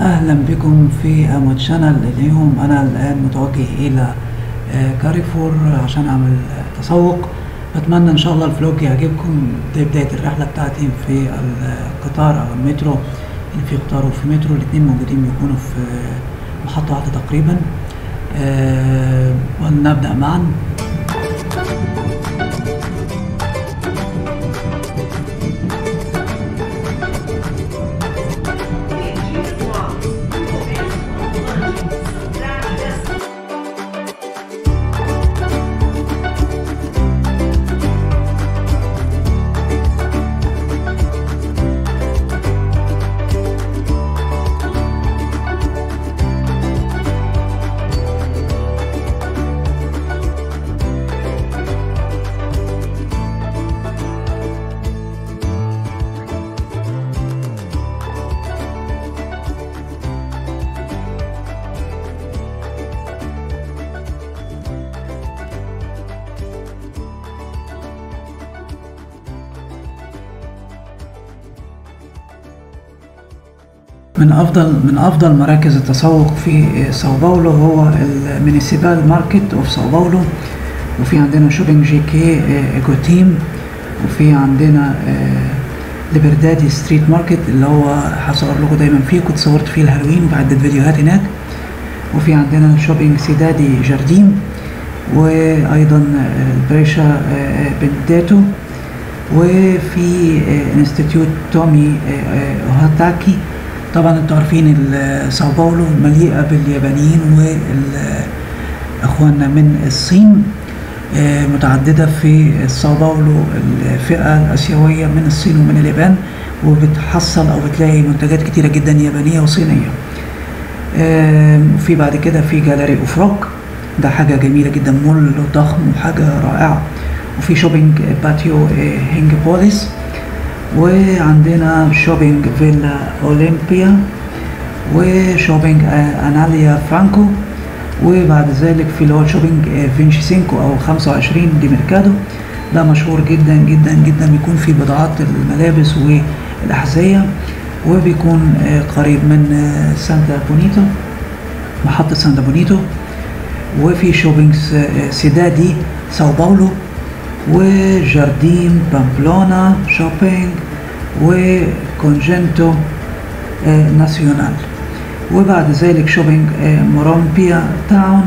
اهلا بكم في اموت شانل اليوم انا الان متوجه الى آه، كاريفور عشان اعمل آه، تسوق بتمنى ان شاء الله الفلوج يعجبكم دي بداية الرحلة بتاعتي في القطار او المترو اللي في قطار وفي مترو الاتنين موجودين بيكونوا في آه، محطة واحدة تقريبا آه، ولنبدأ معا من افضل من افضل مراكز التسوق في ساو باولو هو المينيسيبال ماركت اوف ساو باولو وفي عندنا شوبينج جي كي ايجو تيم وفي عندنا آه، ليبردادي ستريت ماركت اللي هو هصور لكم دايما فيه كنت صورت فيه الهالوين بعدة فيديوهات هناك وفي عندنا شوبينج سيدادي جارديم وايضا آه، البريشا آه، بنداتو وفي آه، انستيتيوت تومي آه، آه، اوهاتاكي طبعا انتوا عارفين ال- ساو باولو مليئه باليابانيين واخواننا من الصين آه، متعدده في ساو باولو الفئه الاسيويه من الصين ومن اليابان وبتحصل او بتلاقي منتجات كتيره جدا يابانيه وصينيه آم، في بعد كده في جاليري اوفروك ده حاجة جميلة جدا مول ضخم وحاجة رائعة وفي شوبينج باتيو آه، هينج بوليس وعندنا شوبينج فيلا اولمبيا وشوبينج آه، اناليا فرانكو وبعد ذلك في اللي هو شوبينج آه، فينشي سينكو او 25 دي ميركادو ده مشهور جدا جدا جدا بيكون في بضاعات الملابس والاحذيه وبيكون آه، قريب من آه، سانتا بونيتو محطة سانتا بونيتو وفي شوبينج س- آه، سيدادي ساو باولو وجارديم بامبلونا شوبينج وكونجنتو آه، ناسيونال وبعد ذلك شوبينج آه، مورومبيا تاون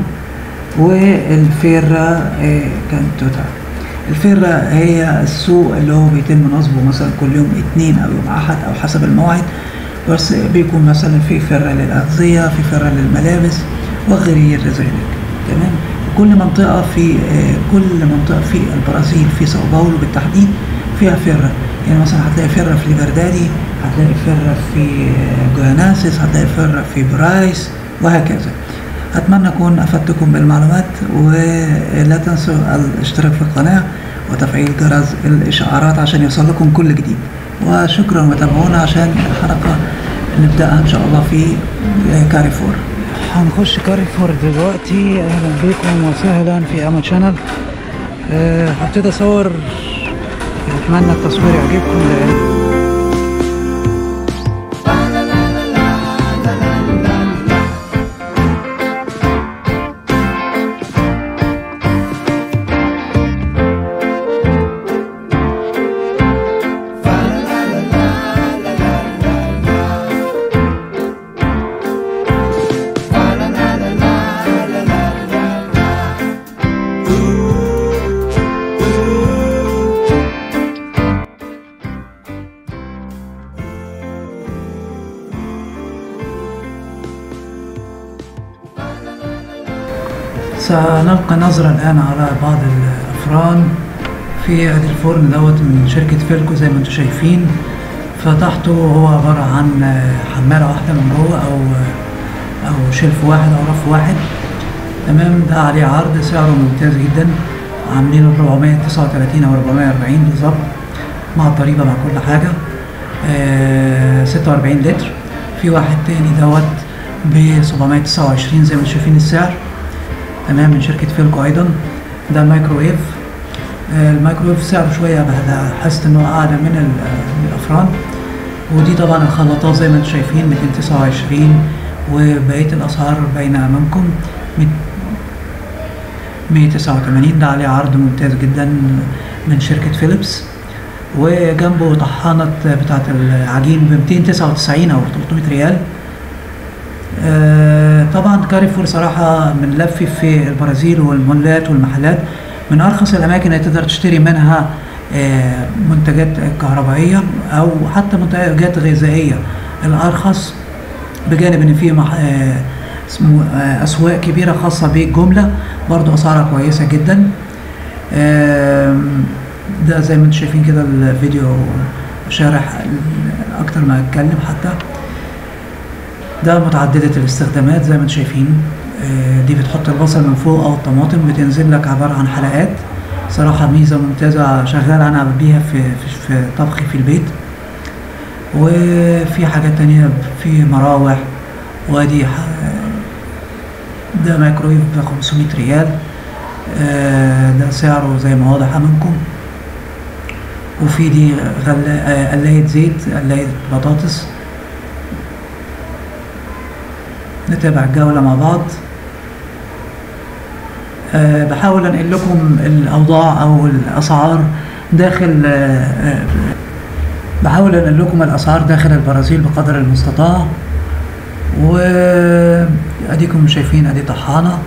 والفيرا آه، كانتوتا الفيرا هي السوق اللي هو بيتم نصبه مثلا كل يوم اثنين او يوم احد او حسب الموعد بس بيكون مثلا في فرة للأغذية في فرة للملابس وغير ذلك تمام كل منطقة في آه، كل منطقة في البرازيل في ساو باولو بالتحديد فيها فرة يعني مثلا هتلاقي فرة في ليبردادي هتلاقي فرة في آه، جواناسيس هتلاقي فرة في برايس وهكذا أتمنى أكون أفدتكم بالمعلومات ولا تنسوا الاشتراك في القناة وتفعيل جرس الإشعارات عشان يوصل لكم كل جديد وشكرا وتابعونا عشان الحلقة نبدأها إن شاء الله في كاريفور هنخش كاريفور دلوقتي أهلا بكم وسهلا في أما شانل أه هبتدي أصور أتمنى التصوير يعجبكم لأن سنلقى نظرة الآن على بعض الأفران في ادي الفرن دوت من شركة فيلكو زي ما انتم شايفين فتحته هو عبارة عن حمالة واحدة من جوه أو أو شلف واحد أو رف واحد تمام ده عليه عرض سعره ممتاز جدا عاملينه ب 439 أو 440 بالظبط مع الضريبة مع كل حاجة آه 46 لتر في واحد تاني دوت ب 729 زي ما انتم شايفين السعر تمام من شركة فيلكو أيضا ده الميكروويف آه، الميكروويف سعره شوية بهذا حاسس إنه أعلى من ال- آه، من الأفران ودي طبعا الخلاطات زي ما انتم شايفين 229 وبقية الأسعار باينة أمامكم 189 ده عليه عرض ممتاز جدا من شركة فيليبس وجنبه طحانة بتاعة العجين ب 299 أو 300 ريال آه طبعا كاريفور صراحة من لفي في البرازيل والمولات والمحلات من أرخص الأماكن اللي تقدر تشتري منها آه منتجات كهربائية أو حتى منتجات غذائية الأرخص بجانب إن في مح... آه اسمه أسواق كبيرة خاصة بالجملة برضو أسعارها كويسة جدا ده زي ما انتم شايفين كده الفيديو شارح أكتر ما أتكلم حتى ده متعددة الاستخدامات زي ما انتم شايفين دي بتحط البصل من فوق أو الطماطم بتنزل لك عبارة عن حلقات صراحة ميزة ممتازة شغال أنا بيها في, في, في طبخي في البيت وفي حاجات تانية في مراوح وادي ده مايكرويف ب 500 ريال ده سعره زي ما واضح امامكم وفي دي قلاية زيت قلاية بطاطس نتابع الجولة مع بعض أه بحاول انقل لكم الاوضاع او الاسعار داخل أه بحاول انقل لكم الاسعار داخل البرازيل بقدر المستطاع واديكم شايفين ادي طحانه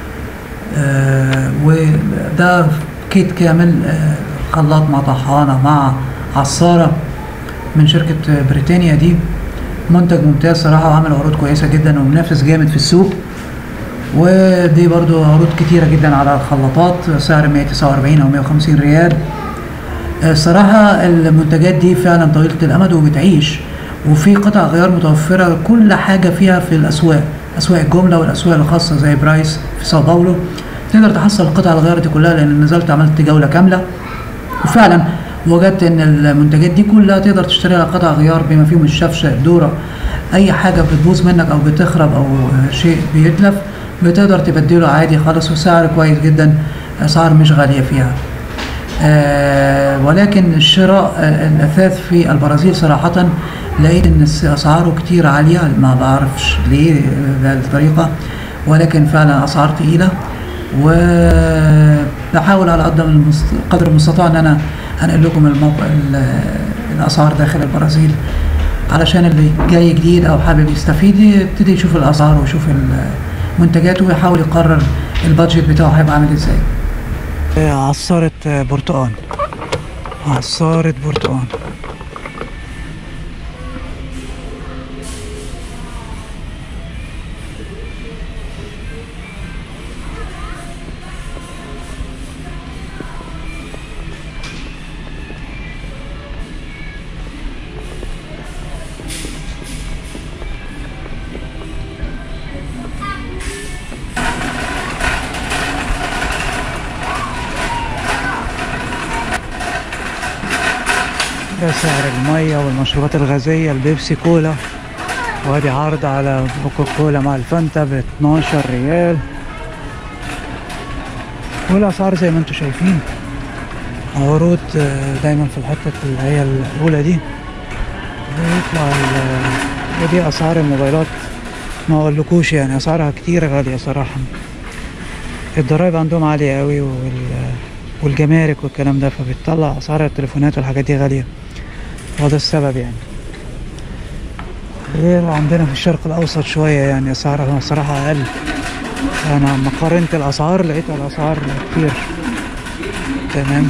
أه وده كيت كامل خلاط مع طحانه مع عصاره من شركه بريتانيا دي منتج ممتاز صراحه وعامل عروض كويسه جدا ومنافس جامد في السوق ودي برضو عروض كتيره جدا على الخلاطات سعر 149 او 150 ريال الصراحه المنتجات دي فعلا طويله الامد وبتعيش وفي قطع غيار متوفره كل حاجه فيها في الاسواق اسواق الجمله والاسواق الخاصه زي برايس في ساو باولو تقدر تحصل القطع الغيار دي كلها لان نزلت عملت جوله كامله وفعلا وجدت ان المنتجات دي كلها تقدر تشتريها قطع غيار بما فيهم الشفشه الدوره اي حاجه بتبوظ منك او بتخرب او شيء بيتلف بتقدر تبدله عادي خالص وسعر كويس جدا اسعار مش غاليه فيها آه ولكن شراء آه الاثاث في البرازيل صراحه لقيت ان اسعاره كتير عاليه ما بعرفش ليه بهذه الطريقه ولكن فعلا اسعار تقيله وبحاول على قدر المستطاع ان انا هنقل لكم الموقع الاسعار داخل البرازيل علشان اللي جاي جديد او حابب يستفيد يبتدي يشوف الاسعار ويشوف المنتجات ويحاول يقرر البادجت بتاعه هيبقى عامل ازاي عصارة برتقال عصارة برتقال ده سعر المية والمشروبات الغازية البيبسي كولا وادي عرض على كوكا كولا مع الفانتا ب 12 ريال والاسعار زي ما انتم شايفين عروض دايما في الحتة اللي هي الاولى دي ويطلع ودي اسعار الموبايلات ما اقولكوش يعني اسعارها كتير غالية صراحة الضرايب عندهم عالية قوي وال والجمارك والكلام ده فبتطلع اسعار التليفونات والحاجات دي غاليه وهذا السبب يعني غير عندنا في الشرق الاوسط شويه يعني اسعارها صراحه اقل انا لما قارنت الاسعار لقيت الاسعار كتير تمام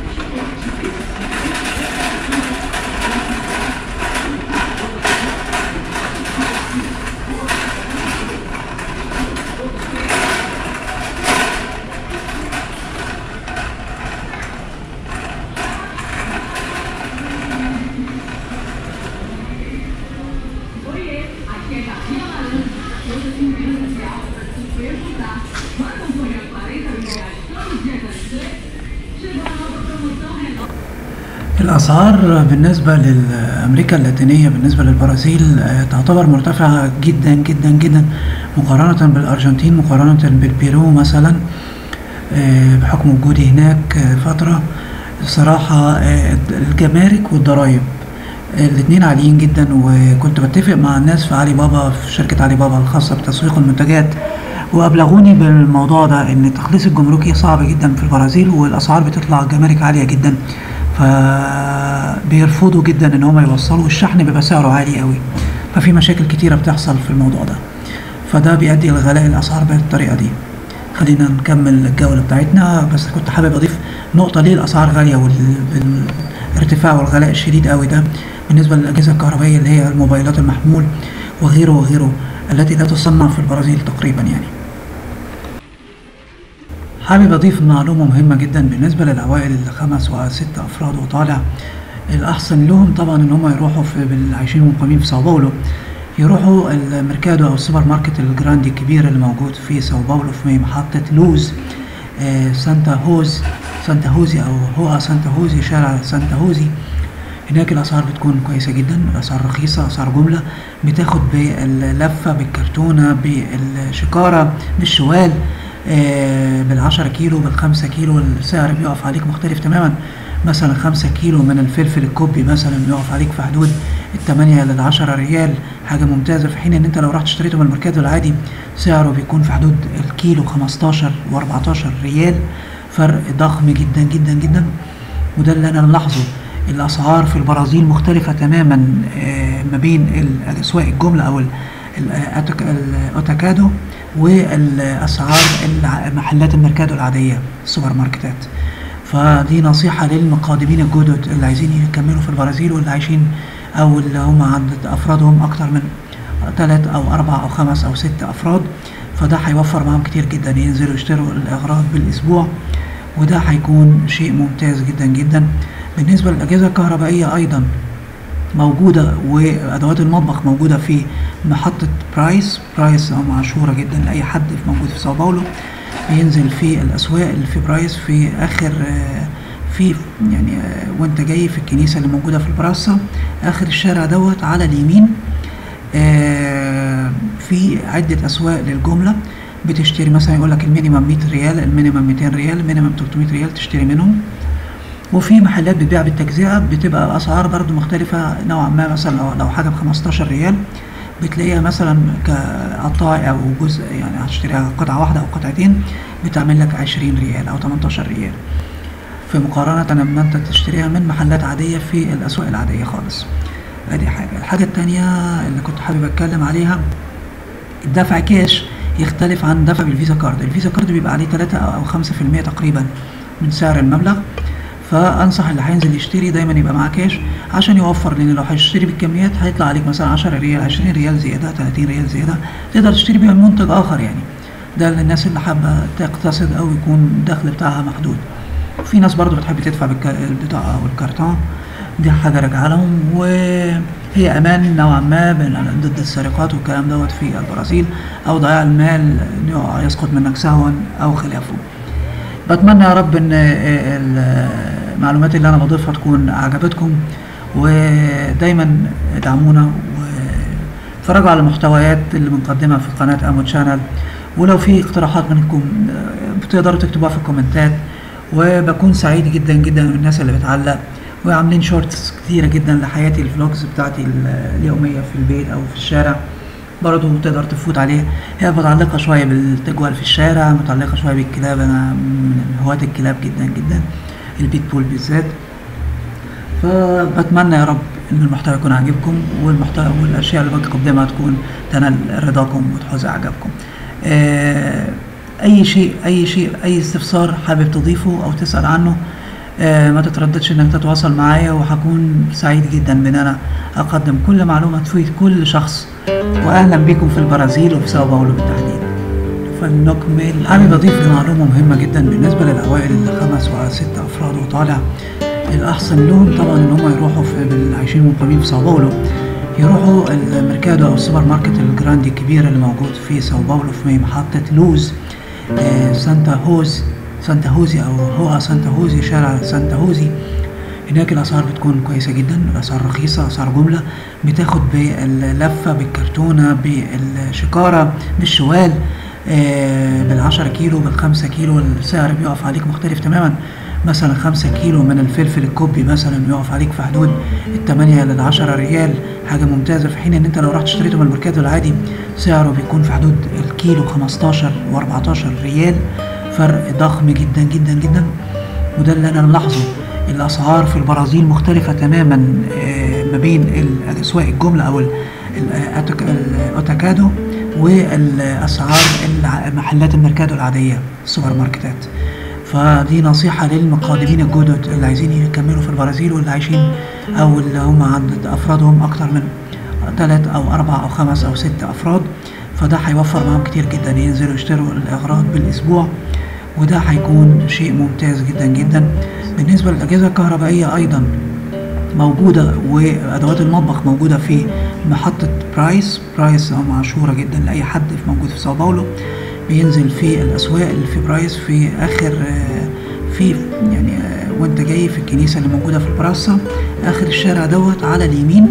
الأسعار بالنسبة لأمريكا اللاتينية بالنسبة للبرازيل تعتبر مرتفعة جدا جدا جدا مقارنة بالأرجنتين مقارنة بالبيرو مثلا بحكم وجودي هناك فترة صراحة الجمارك والضرايب الاتنين عاليين جدا وكنت بتفق مع الناس في علي بابا في شركة علي بابا الخاصة بتسويق المنتجات وأبلغوني بالموضوع ده إن التخليص الجمركي صعب جدا في البرازيل والأسعار بتطلع جمارك عالية جدا فبيرفضوا جدا إن هم يوصلوا والشحن بيبقى سعره عالي قوي ففي مشاكل كتيرة بتحصل في الموضوع ده فده بيؤدي لغلاء الأسعار بالطريقة دي خلينا نكمل الجولة بتاعتنا بس كنت حابب أضيف نقطة ليه الأسعار غالية والارتفاع والغلاء الشديد قوي ده بالنسبة للأجهزة الكهربائية اللي هي الموبايلات المحمول وغيره وغيره التي لا تصنع في البرازيل تقريبا يعني حابب أضيف معلومة مهمة جدا بالنسبة للعوائل اللي خمس وست أفراد وطالع الأحسن لهم طبعا إن هم يروحوا في بالعايشين ومقيمين في ساو باولو يروحوا الميركادو أو السوبر ماركت الجراندي الكبير اللي موجود في ساو باولو في محطة لوز آه سانتا هوز سانتا هوزي أو هو سانتا هوزي شارع سانتا هوزي هناك الأسعار بتكون كويسة جدا الأسعار رخيصة أسعار جملة بتاخد باللفة بالكرتونة بالشكارة بالشوال آه بالعشرة كيلو بالخمسة كيلو السعر بيقف عليك مختلف تماما مثلا خمسة كيلو من الفلفل الكوبي مثلا بيقف عليك في حدود التمانية للعشرة ريال حاجة ممتازة في حين ان انت لو رحت اشتريته من الميركاتو العادي سعره بيكون في حدود الكيلو خمستاشر واربعتاشر ريال فرق ضخم جدا جدا جدا وده اللي انا ملاحظه الاسعار في البرازيل مختلفة تماما ما بين اسواق الجملة او الاوتاكادو والاسعار محلات الميركادو العادية السوبر ماركتات فدي نصيحة للمقادمين الجدد اللي عايزين يكملوا في البرازيل واللي عايشين او اللي هم عند افرادهم اكتر من ثلاث او اربع او خمس او ست افراد فده هيوفر معاهم كتير جدا ينزلوا يشتروا الاغراض بالاسبوع وده هيكون شيء ممتاز جدا جدا بالنسبة للأجهزة الكهربائية أيضا موجودة وأدوات المطبخ موجودة في محطة برايس برايس مشهورة جدا لأي حد موجود في ساو باولو بينزل في الأسواق اللي في برايس في آخر في يعني وانت جاي في الكنيسة اللي موجودة في البراسة آخر الشارع دوت على اليمين في عدة أسواق للجملة بتشتري مثلا يقول لك المينيمم 100 ريال المينيمم 200 ريال المينيمم 300 ريال تشتري منهم وفي محلات بتبيع بالتجزئه بتبقى اسعار برضو مختلفه نوعا ما مثلا لو, لو حاجه ب 15 ريال بتلاقيها مثلا كقطاع او جزء يعني هتشتريها قطعه واحده او قطعتين بتعمل لك 20 ريال او 18 ريال في مقارنة لما انت تشتريها من محلات عادية في الأسواق العادية خالص ادي حاجة الحاجة التانية اللي كنت حابب اتكلم عليها الدفع كاش يختلف عن دفع بالفيزا كارد الفيزا كارد بيبقى عليه 3 او 5% تقريبا من سعر المبلغ فانصح اللي هينزل يشتري دايما يبقى معاه كاش عشان يوفر لان لو هيشتري بالكميات هيطلع عليك مثلا 10 ريال 20 ريال زياده 30 ريال زياده تقدر تشتري بيها منتج اخر يعني ده للناس اللي حابه تقتصد او يكون الدخل بتاعها محدود في ناس برضو بتحب تدفع بالبطاقه او الكارتون دي حاجه راجعه لهم وهي امان نوعا ما ضد السرقات والكلام دوت في البرازيل او ضياع المال يسقط منك سهوا او خلافه بتمنى يا رب ان المعلومات اللي انا بضيفها تكون عجبتكم ودايما ادعمونا واتفرجوا على المحتويات اللي بنقدمها في قناة امو تشانل ولو في اقتراحات منكم بتقدروا تكتبوها في الكومنتات وبكون سعيد جدا جدا من الناس اللي بتعلق وعاملين شورتس كتيرة جدا لحياتي الفلوجز بتاعتي اليومية في البيت او في الشارع برضه تقدر تفوت عليه هي متعلقة شوية بالتجوال في الشارع متعلقة شوية بالكلاب أنا من هواة الكلاب جدا جدا البيت بول بالذات فبتمنى يا رب إن المحتوى يكون عاجبكم والمحتوى والأشياء اللي بقدمها تكون تنال رضاكم وتحوز إعجابكم أي شيء أي شيء أي استفسار حابب تضيفه أو تسأل عنه آه ما تترددش انك تتواصل معايا وهكون سعيد جدا بان انا اقدم كل معلومه تفيد كل شخص واهلا بكم في البرازيل وفي ساو باولو بالتحديد فلنكمل حابب اضيف معلومه مهمه جدا بالنسبه للعوائل اللي خمس وست افراد وطالع الاحسن لهم طبعا ان هم يروحوا في بالعايشين ومقيمين في ساو باولو يروحوا الميركادو او السوبر ماركت الجراندي الكبير اللي موجود في ساو باولو في محطه لوز آه سانتا هوز سانتا هوزي او هو سانتا هوزي شارع سانتا هوزي هناك الاسعار بتكون كويسه جدا الاسعار رخيصه اسعار جمله بتاخد باللفه بالكرتونه بالشكاره بالشوال آه بالعشرة كيلو بالخمسة كيلو السعر بيقف عليك مختلف تماما مثلا خمسة كيلو من الفلفل الكوبي مثلا يقف عليك في حدود التمانية للعشرة ريال حاجة ممتازة في حين ان انت لو رحت اشتريته من الميركاتو العادي سعره بيكون في حدود الكيلو خمستاشر واربعتاشر ريال فرق ضخم جدا جدا جدا وده اللي انا ملاحظه الاسعار في البرازيل مختلفة تماما ما بين الاسواق الجملة او الاوتاكادو والاسعار محلات الميركاتو العادية السوبر ماركتات فدي نصيحة للمقادمين الجدد اللي عايزين يكملوا في البرازيل واللي عايشين أو اللي هم عند أفرادهم أكتر من ثلاث أو أربع أو خمس أو ست أفراد فده هيوفر معاهم كتير جدا ينزلوا يشتروا الأغراض بالأسبوع وده هيكون شيء ممتاز جدا جدا بالنسبة للأجهزة الكهربائية أيضا موجودة وأدوات المطبخ موجودة في محطة برايس برايس مشهورة جدا لأي حد موجود في ساو باولو بينزل في الاسواق اللي في برايس في اخر في يعني وانت جاي في الكنيسه اللي موجوده في البراسه اخر الشارع دوت على اليمين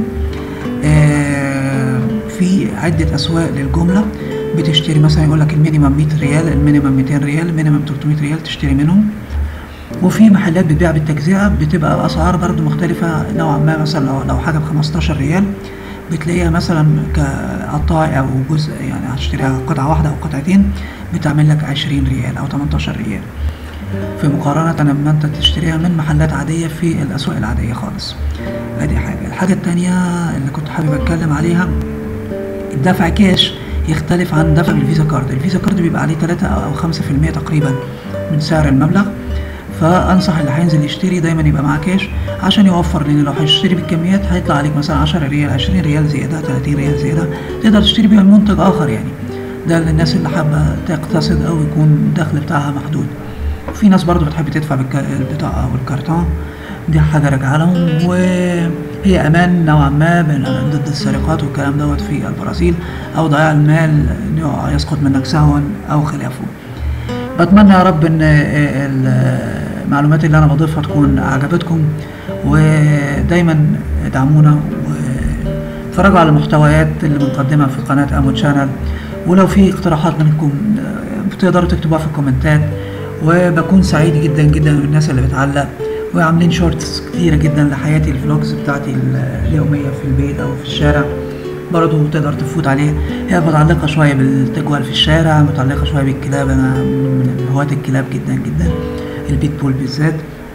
في عده اسواق للجمله بتشتري مثلا يقول لك المينيمم 100 ريال المينيمم 200 ريال المينيمم 300 ريال تشتري منهم وفي محلات بتبيع بالتجزئه بتبقى اسعار برضو مختلفه نوعا ما مثلا لو, لو حاجه ب 15 ريال بتلاقيها مثلا كقطاع او جزء يعني هتشتريها قطعه واحده او قطعتين بتعمل لك 20 ريال او 18 ريال في مقارنة لما انت تشتريها من محلات عادية في الاسواق العادية خالص ادي حاجة الحاجة التانية اللي كنت حابب اتكلم عليها الدفع كاش يختلف عن دفع بالفيزا كارد الفيزا كارد بيبقى عليه 3 او 5% تقريبا من سعر المبلغ فانصح اللي هينزل يشتري دايما يبقى معاه كاش عشان يوفر لان لو هيشتري بالكميات هيطلع عليك مثلا 10 ريال 20 ريال زياده 30 ريال زياده تقدر تشتري بيها المنتج اخر يعني ده للناس اللي حابه تقتصد او يكون الدخل بتاعها محدود في ناس برضو بتحب تدفع بالبطاقه او الكارتون دي حاجه راجعه لهم وهي امان نوعا ما ضد السرقات والكلام دوت في البرازيل او ضياع المال يسقط منك سهوا او خلافه بتمنى يا رب ان المعلومات اللي انا بضيفها تكون عجبتكم ودايما ادعمونا واتفرجوا على المحتويات اللي بنقدمها في قناه امو تشانل ولو في اقتراحات منكم تقدروا تكتبوها في الكومنتات وبكون سعيد جدا جدا بالناس اللي بتعلق وعاملين شورتس كتيرة جدا لحياتي الفلوجز بتاعتي اليومية في البيت أو في الشارع برضه تقدر تفوت عليه هي متعلقة شوية بالتجوال في الشارع متعلقة شوية بالكلاب أنا من هواة الكلاب جدا جدا البيت بول بالذات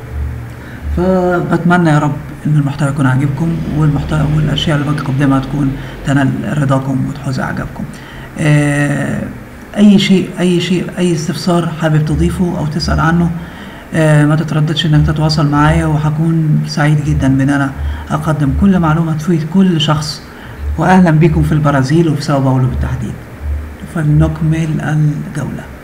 فبتمنى يا رب ان المحتوى يكون عاجبكم والمحتوى والاشياء اللي بقدمها تكون تنال رضاكم وتحوز اعجابكم آه اي شيء اي شيء اي استفسار حابب تضيفه او تسال عنه آه ما تترددش انك تتواصل معايا وهكون سعيد جدا بان انا اقدم كل معلومه تفيد كل شخص واهلا بكم في البرازيل وفي ساو باولو بالتحديد فلنكمل الجوله